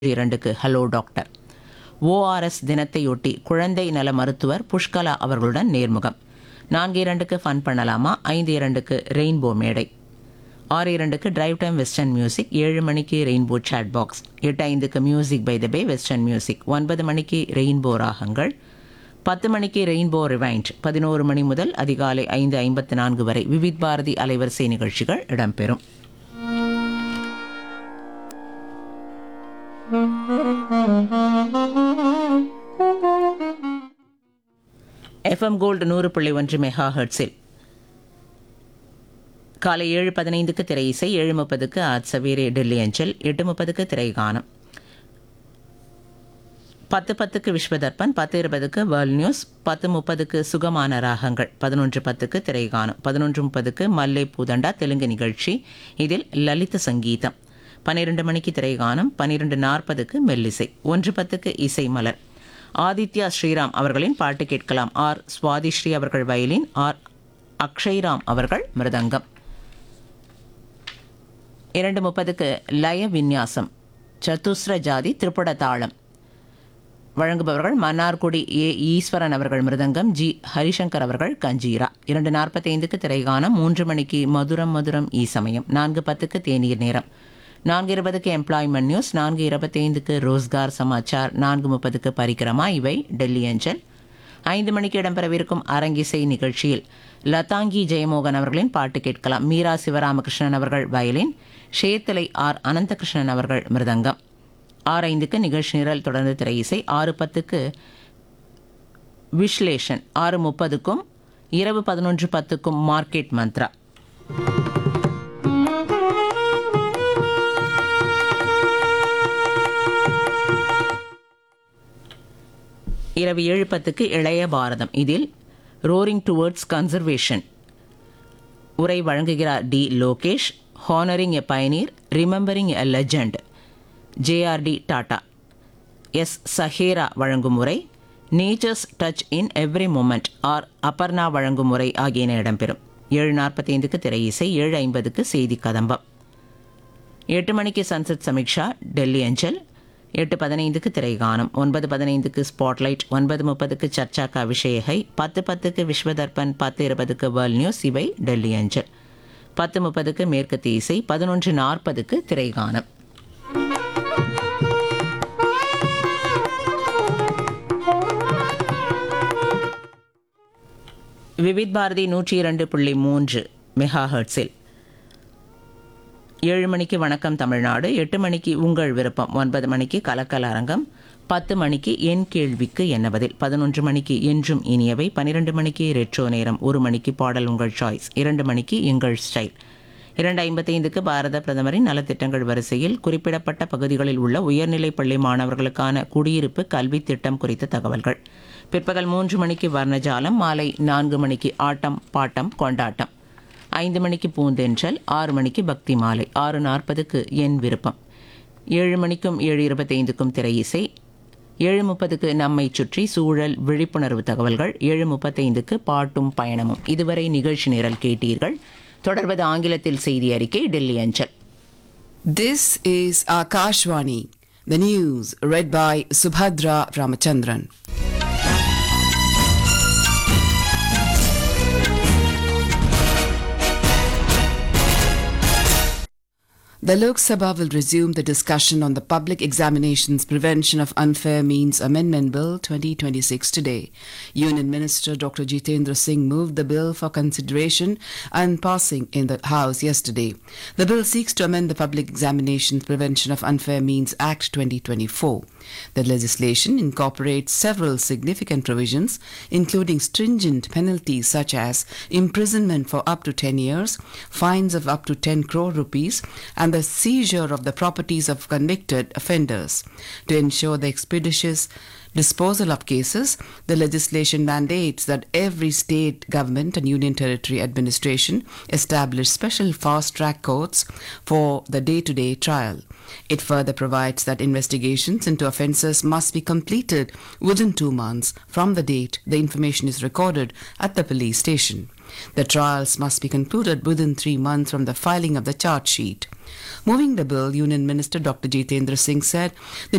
இரண்டுக்கு hello doctor ORS தினத்தையொட்டி குழந்தை நல மருத்துவர் புஷ்கலா அவர்களுடன் நேர்முகம் நான்கு இரண்டுக்கு ஃபன் பண்ணலாமா ஐந்து இரண்டுக்கு ரெயின்போ மேடை ஆறு இரண்டுக்கு டிரைவ் டைம் வெஸ்டர்ன் மியூசிக் ஏழு மணிக்கு ரெயின்போ சாட் பாக்ஸ் எட்டு ஐந்துக்கு music by the bay western music ஒன்பது மணிக்கு ரெயின்போ ராகங்கள் பத்து மணிக்கு ரெயின்போ ரிவைண்ட் பதினோரு மணி முதல் அதிகாலை ஐந்து ஐம்பத்து நான்கு வரை விவித் பாரதி அலைவரிசை நிகழ்ச்சிகள் இடம்பெறும் எஃப்எம் கோல்டு நூறு புள்ளி ஒன்று மெகா ஹெர்ட்ஸில் காலை ஏழு பதினைந்துக்கு திரை இசை ஏழு முப்பதுக்கு ஆத் சவேரே டெல்லி அஞ்சல் எட்டு முப்பதுக்கு திரைகானம் பத்து பத்துக்கு விஸ்வதர்பன் பத்து இருபதுக்கு வேர்ல்ட் நியூஸ் பத்து முப்பதுக்கு சுகமான ராகங்கள் பதினொன்று பத்துக்கு திரைகானம் பதினொன்று முப்பதுக்கு மல்லை பூதண்டா தெலுங்கு நிகழ்ச்சி இதில் லலித சங்கீதம் பன்னிரெண்டு மணிக்கு திரைகானம் பன்னிரெண்டு நாற்பதுக்கு மெல்லிசை ஒன்று பத்துக்கு இசை மலர் ஆதித்யா ஸ்ரீராம் அவர்களின் பாட்டு கேட்கலாம் ஆர் சுவாதிஸ்ரீ அவர்கள் வயலின் ஆர் அக்ஷய்ராம் அவர்கள் மிருதங்கம் இரண்டு முப்பதுக்கு லய விந்யாசம் சதுஸ்ர ஜாதி திரிபுட தாளம் வழங்குபவர்கள் மன்னார்குடி ஏ ஈஸ்வரன் அவர்கள் மிருதங்கம் ஜி ஹரிசங்கர் அவர்கள் கஞ்சீரா இரண்டு நாற்பத்தைந்துக்கு திரைகானம் மூன்று மணிக்கு மதுரம் மதுரம் ஈ சமயம் நான்கு பத்துக்கு தேநீர் நேரம் நான்கு இருபதுக்கு எம்ப்ளாய்மெண்ட் நியூஸ் நான்கு இருபத்தைந்துக்கு ரோஸ்கார் சமாச்சார் நான்கு முப்பதுக்கு பரிக்கிரமா இவை டெல்லி அஞ்சல் ஐந்து மணிக்கு இடம்பெறவிருக்கும் அரங்கிசை நிகழ்ச்சியில் லதாங்கி ஜெயமோகன் அவர்களின் பாட்டு கேட்கலாம் மீரா சிவராமகிருஷ்ணன் அவர்கள் வயலின் ஷேத்தலை ஆர் அனந்தகிருஷ்ணன் அவர்கள் மிருதங்கம் ஆறு ஐந்துக்கு நிகழ்ச்சி நிரல் தொடர்ந்து திரை இசை ஆறு பத்துக்கு விஸ்லேஷன் ஆறு முப்பதுக்கும் இரவு பதினொன்று பத்துக்கும் மார்க்கெட் மந்த்ரா இரவு ஏழு பத்துக்கு இளைய பாரதம் இதில் ரோரிங் டுவர்ட்ஸ் கன்சர்வேஷன் உரை வழங்குகிறார் D Lokesh honouring a pioneer remembering a legend JRD Tata S Sahera வழங்கும் உரை nature's touch in every moment R Aparna வழங்கும் உரை ஆகியன இடம்பெறும் ஏழு நாற்பத்தைந்துக்கு திரை இசை ஏழு ஐம்பதுக்கு செய்தி கதம்பம் எட்டு மணிக்கு சன்செட் சமீக்ஷா டெல்லி அஞ்சல் எட்டு பதினைந்துக்கு திரைகானம் ஒன்பது பதினைந்துக்கு ஸ்பாட்லைட் ஒன்பது முப்பதுக்கு சர்ச்சா கா விஷயகை பத்து பத்துக்கு விஸ்வதர்பன் பத்து இருபதுக்கு வேர்ல்ட் நியூஸ் இவை டெல்லி அஞ்சல் பத்து முப்பதுக்கு மேற்கத்திய இசை பதினொன்று நாற்பதுக்கு திரைகானம் விவித் பாரதி நூற்றி இரண்டு புள்ளி மூன்று மெகா ஹெர்ட்ஸில் ஏழு மணிக்கு வணக்கம் தமிழ்நாடு எட்டு மணிக்கு உங்கள் விருப்பம் ஒன்பது மணிக்கு கலக்கல் அரங்கம் பத்து மணிக்கு என் கேள்விக்கு என்ன பதில் பதினொன்று மணிக்கு என்றும் இனியவை பன்னிரெண்டு மணிக்கு ரெட்ரோ நேரம் ஒரு மணிக்கு பாடல் உங்கள் சாய்ஸ் இரண்டு மணிக்கு எங்கள் ஸ்டைல் இரண்டு ஐம்பத்தைந்துக்கு பாரத பிரதமரின் நலத்திட்டங்கள் வரிசையில் குறிப்பிடப்பட்ட பகுதிகளில் உள்ள உயர்நிலைப் பள்ளி மாணவர்களுக்கான குடியிருப்பு கல்வி திட்டம் குறித்த தகவல்கள் பிற்பகல் மூன்று மணிக்கு வர்ணஜாலம் மாலை நான்கு மணிக்கு ஆட்டம் பாட்டம் கொண்டாட்டம் ஐந்து மணிக்கு பூந்தென்றல் ஆறு மணிக்கு பக்தி மாலை ஆறு நாற்பதுக்கு என் விருப்பம் ஏழு மணிக்கும் ஏழு இருபத்தைந்துக்கும் திரை இசை ஏழு முப்பதுக்கு நம்மை சுற்றி சூழல் விழிப்புணர்வு தகவல்கள் ஏழு முப்பத்தைந்துக்கு பாட்டும் பயணமும் இதுவரை நிகழ்ச்சி நிரல் கேட்டீர்கள் தொடர்வது ஆங்கிலத்தில் செய்தி அறிக்கை டெல்லி அஞ்சல் This is Akashvani, the news read by Subhadra Ramachandran. The Lok Sabha will resume the discussion on the Public Examinations Prevention of Unfair Means Amendment Bill 2026 today. Union Minister Dr. Jitendra Singh moved the bill for consideration and passing in the House yesterday. The bill seeks to amend the Public Examinations Prevention of Unfair Means Act 2024. The legislation incorporates several significant provisions, including stringent penalties such as imprisonment for up to 10 years, fines of up to 10 crore rupees, and the seizure of the properties of convicted offenders. To ensure the expeditious disposal of cases, the legislation mandates that every state government and union territory administration establish special fast track courts for the day to day trial. It further provides that investigations into offences must be completed within two months from the date the information is recorded at the police station. The trials must be concluded within three months from the filing of the charge sheet. Moving the bill, Union Minister Dr. Jitendra Singh said the